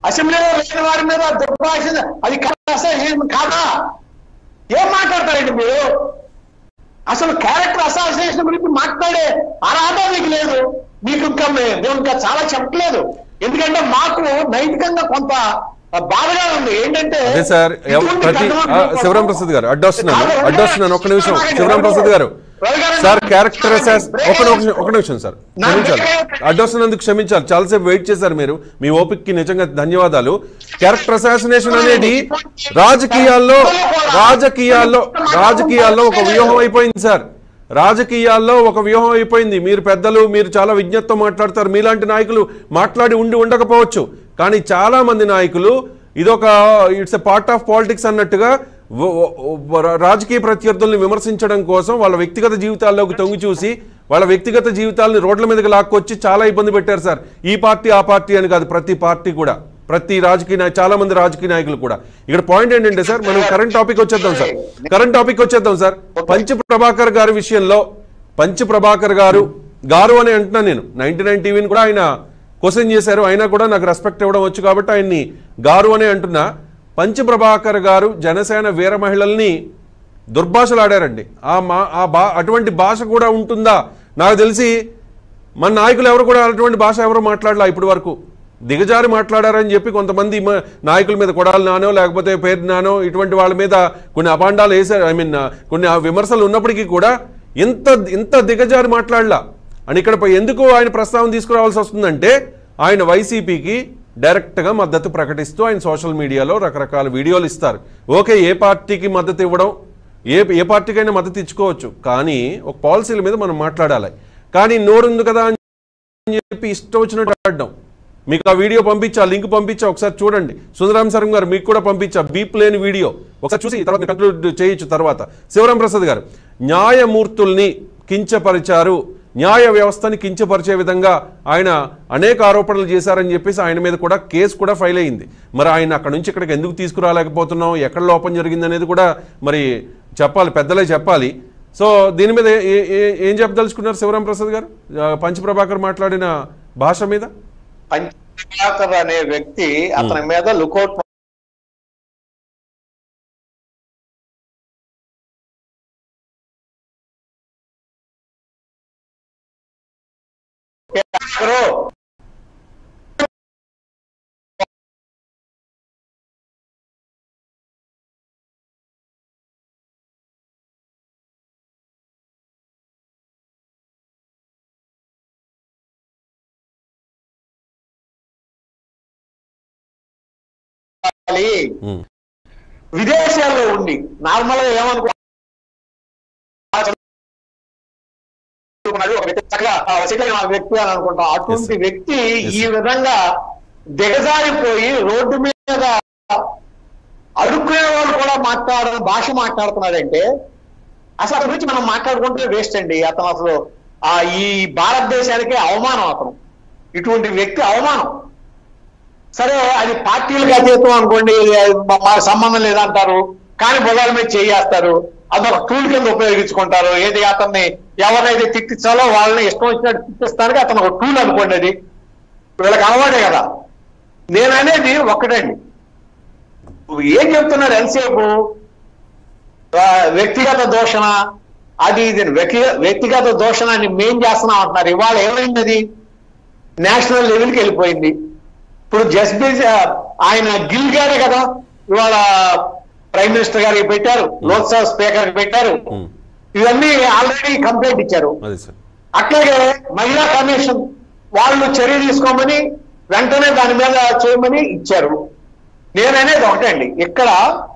అసెంబ్లీలో లేని వారి మీద దుర్భాష అది అసహ్యం కాదా ఏం మాట్లాడతారండి మీరు అసలు క్యారెక్టర్ అసోసియేషన్ గురించి మాట్లాడే అర్హత మీకు లేదు మీకు ఇంకా మే- మేము ఇంకా చాలా చెప్పలేదు ఎందుకంటే మాకు నైతికంగా కొంత బాధగా ఉంది ఏంటంటే అదే సార్ ఎవ- ఇటువంటి ప్రతి కథలు ఆ, శివరాం ప్రసాద్ గారు అడ్డొస్తున్నాను కాదు, రవి అడ్డొస్తున్నాను ఒక్క నిమిషం రవి శివరాం ప్రసాద్ గారు రవి గారు సార్ క్యారెక్టర్ బ్రేక్ ఒక నిమిషం ఒక నిమిషం సార్ నా క్షమించాలి బ్రేక్ అడ్డొస్తున్నందుకు క్షమించాలి చాలాసేపు వెయిట్ చేశారు మీరు మీ ఓపిక్కి నిజంగా ధన్యవాదాలు క్యారెక్టర్ అసాసినేషన్ అనేది రాజకీయాల్లో రాజకీయాల్లో రాజకీయాల్లో ఒక వ్యూహం అయిపోయింది సార్ రాజకీయాల్లో ఒక వ్యూహం అయిపోయింది మీరు పెద్దలు మీరు చాలా విజ్ఞతతో మాట్లాడతారు మీలాంటి నాయకులు మాట్లాడి ఉండి ఉండకపోవచ్చు కానీ చాలా మంది నాయకులు ఇదొక it's a part of politics అన్నట్టుగా వ- వ- ర- రాజకీయ ప్రత్యర్థుల్ని విమర్శించడం కోసం వాళ్ళ వ్యక్తిగత జీవితాల్లోకి తొంగి చూసి వాళ్ళ వ్యక్తిగత జీవితాలని రోడ్ల మీదకి లాక్కొచ్చి చాలా ఇబ్బంది పెట్టారు సార్ ఈ పార్టీ ఆ పార్టీ అని కాదు ప్రతి పార్టీ కూడా ప్రతి రాజకీయ నాయ చాలా మంది రాజకీయ నాయకులు కూడా ఇక్కడ పాయింట్ ఏంటంటే సార్ మనం కరెంట్ టాపిక్ వచ్చేద్దాం సార్ కరెంట్ టాపిక్ వచ్చేద్దాం సార్ పంచ ప్రభాకర్ గారి విషయంలో పంచ ప్రభాకర్ గారు గారు అని అంటున్నాను నేను నైన్టీ నైన్ టీవీని కూడా ఆయన క్వశ్చన్ చేశారు అయినా కూడా నాకు రెస్పెక్ట్ ఇవ్వడం వచ్చు కాబట్టి ఆయన్ని గారు అని అంటున్నా పంచ ప్రభాకర్ గారు జనసేన వీర మహిళల్ని దుర్భాషలు ఆడారండి ఆ మా ఆ బా అటువంటి భాష కూడా ఉంటుందా నాకు తెలిసి మన నాయకులు ఎవరు కూడా అటువంటి భాష ఎవరు మాట్లాడలా ఇప్పటి వరకు దిగజారి మాట్లాడారని చెప్పి కొంతమంది మ- నాయకుల మీద కొడాలి నానో లేకపోతే పేరు నానో ఇటువంటి వాళ్ళ మీద కొన్ని అపాండాలు వేశారు ఐ మీన్ కొన్ని ఆ విమర్శలు ఉన్నప్పటికీ కూడా ఇంత ఇంత దిగజారి మాట్లాడలా అని ఇక్కడ పై ఎందుకు ఆయన ప్రస్తావన తీసుకురావాల్సి వస్తుందంటే ఆయన వైసీపీకి డైరెక్ట్గా మద్దతు ప్రకటిస్తూ ఆయన సోషల్ మీడియాలో రకరకాల వీడియోలు ఇస్తారు ఓకే ఏ పార్టీకి మద్దతు ఇవ్వడం ఏ ఏ పార్టీకైనా మద్దతు ఇచ్చుకోవచ్చు కానీ ఒక పాలసీల మీద మనం మాట్లాడాలి కానీ నోరుంది కదా అని చెప్పి ఇష్టం వచ్చినట్టు ఆడడం మీకు ఆ వీడియో పంపించా లింక్ పంపించా ఒకసారి చూడండి సుందరాం సరం గారు మీకు కూడా పంపించా బీప్ లేని వీడియో ఒకసారి చూసి తర్వాత కంక్లూడ్ చేయొచ్చు తర్వాత శివరాం ప్రసాద్ గారు న్యాయమూర్తుల్ని కించపరిచారు న్యాయ వ్యవస్థని కించపరిచే విధంగా ఆయన అనేక ఆరోపణలు చేశారని చెప్పేసి ఆయన మీద కూడా కేసు కూడా ఫైల్ అయింది మరి ఆయన అక్కడ నుంచి ఇక్కడికి ఎందుకు తీసుకురాలేకపోతున్నాం ఎక్కడ లోపం జరిగింది అనేది కూడా మరి చెప్పాలి పెద్దలే చెప్పాలి సో దీని మీద ఏ- ఏ- ఏ- ఏం చెప్పదలుచుకున్నారు శివరాం ప్రసాద్ గారు ఆ, పంచప్రభాకర్ మాట్లాడిన భాష మీద పంచకర్ అనే వ్యక్తి అతని మీద లుకౌట్ ఉమ్, విదేశాల్లో ఉండి నార్మల్ గా ఏమనుకో ఒక వ్యక్తి చక్కగా ఆ, సెటిల్ అయిన వ్యక్తి అని అనుకుంటాం అటువంటి వ్యక్తి ఈ విధంగా దిగజారిపోయి రోడ్డు మీద అడుక్కునే వాళ్ళు కూడా మాట్లాడ భాష మాట్లాడుతున్నాడంటే అసలు అతని గురించి మనం మాట్లాడుకుంటే వేస్ట్ అండి అతను అసలు ఆ ఈ భారతదేశానికి అవమానం అతను ఇటువంటి వ్యక్తి అవమానం సరే అది పార్టీలకు అతీతం అనుకోండి అది మా- మాకు సంబంధం లేదంటారు కానీ బొగాల మీద చేయేస్తారు అదొక టూల్ కింద ఉపయోగించుకుంటారు ఏది అతన్ని ఎవరినైతే తిట్టించాలో వాళ్ళని ఇష్టం వచ్చినట్టు తిట్టిస్తానికి అతను ఒక టూల్ అనుకోండి అది వీళ్ళకి అలవాటే కదా నేను అనేది ఒక్కటండి ఏం చెప్తున్నాడు ఎంతసేపు ఆ, వ్యక్తిగత దోషణ అది ఇది వ్యక్తి- వ్యక్తిగత దోషణాన్ని మేం చేస్తున్నాం అంటున్నారు ఇవాళ ఏమైంది నేషనల్ లెవెల్కి వెళ్ళిపోయింది ఇప్పుడు జస్టిస్ ఆయన గిల్ గారే కదా ఇవాళ ప్రైమ్ మినిస్టర్ గారికి పెట్టారు లోక్సభ స్పీకర్ కి పెట్టారు ఉమ్, ఇవన్నీ ఆల్రెడీ కంప్లైంట్ ఇచ్చారు అది సార్ అట్లాగే మహిళా కమిషన్ వాళ్ళు చర్య తీసుకోమని వెంటనే దాని మీద చేయమని ఇచ్చారు నేననేది ఒకటండి ఇక్కడ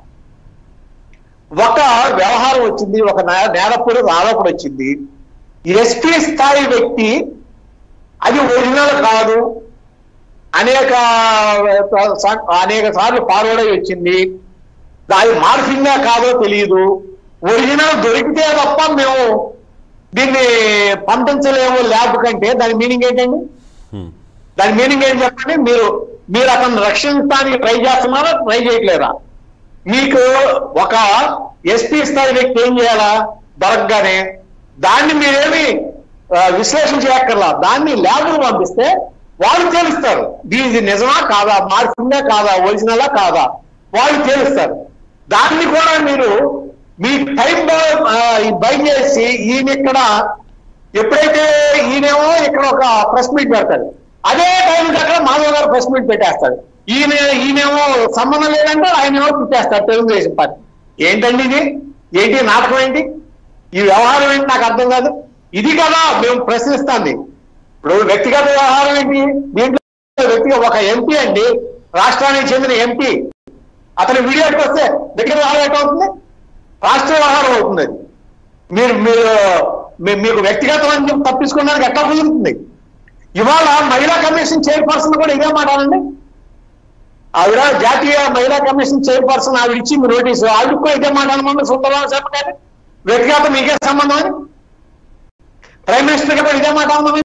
ఒక వ్యవహారం వచ్చింది ఒక నే- నేరప్పుడు ఆరోపణ వచ్చింది ఎస్పీ స్థాయి వ్యక్తి అది ఒరిజినల్ కాదు అనేక సా- అనేక సార్లు ఫార్వర్డ్ అయి వచ్చింది దాని మార్ఫింగా కాదో తెలియదు ఒరిజినల్ దొరికితే తప్ప మేము దీన్ని పంపించలేము ల్యాబ్ కంటే దాని మీనింగ్ ఏంటండి ఉమ్, దాని మీనింగ్ ఏం చెప్పండి మీరు మీరు అతను రక్షించడానికి ట్రై చేస్తున్నారా ట్రై చేయట్లేదా మీకు ఒక ఎస్పీ స్థాయి వ్యక్తి ఏం చేయాలా దొరకగానే దాన్ని మీరేమి ఆ, విశ్లేషణ చేయక్కర్లా దాన్ని ల్యాబ్కు పంపిస్తే వాళ్ళు తేలుస్తారు దీనిది నిజమా కాదా మార్చిందా కాదా ఒరిజినలా కాదా వాళ్ళు తేలుస్తారు దాన్ని కూడా మీరు మీ టైం బై చేసి ఈయన ఇక్కడ ఎప్పుడైతే ఈయనేమో ఇక్కడ ఒక ప్రెస్ మీట్ పెడతాడు అదే టైం అక్కడ మాధవ్ గారు ప్రెస్ మీట్ పెట్టేస్తాడు ఈయన ఈయనేమో సంబంధం లేదంటే ఆయనేమో పెట్టేస్తాడు తెలుగుదేశం పార్టీ ఏంటండి ఇది ఏంటి నాటకం ఏంటి ఈ వ్యవహారం ఏంటి నాకు అర్థం కాదు ఇది కదా మేము ప్రశ్నిస్తాంది ఇప్పుడు వ్యక్తిగత వ్యవహారం ఏంటి దీంట్లో వ్యక్తిగత ఒక ఎంపీ అండి రాష్ట్రానికి చెందిన ఎంపీ అతని వీడియోకి వస్తే దగ్గర వ్యవహారం ఎట్లా అవుతుంది రాష్ట్ర వ్యవహారం అవుతుంది అది మీరు మీరు మీ- మీకు వ్యక్తిగతమని చెప్పి తప్పించుకోవడానికి ఎట్లా కుదురుతుంది ఇవాళ మహిళా కమిషన్ చైర్పర్సన్ కూడా ఇదే మాట్లాడండి ఆవిడ జాతీయ మహిళా కమిషన్ చైర్పర్సన్ ఆవిడ ఇచ్చింది నోటీసు ఆవిడకు కూడా ఇదే మాట్లాడమని సుందరరావు చెప్పండి వ్యక్తిగత మీకే సంబంధం అని ప్రైమ్ మినిస్టర్ కూడా ఇదే మాట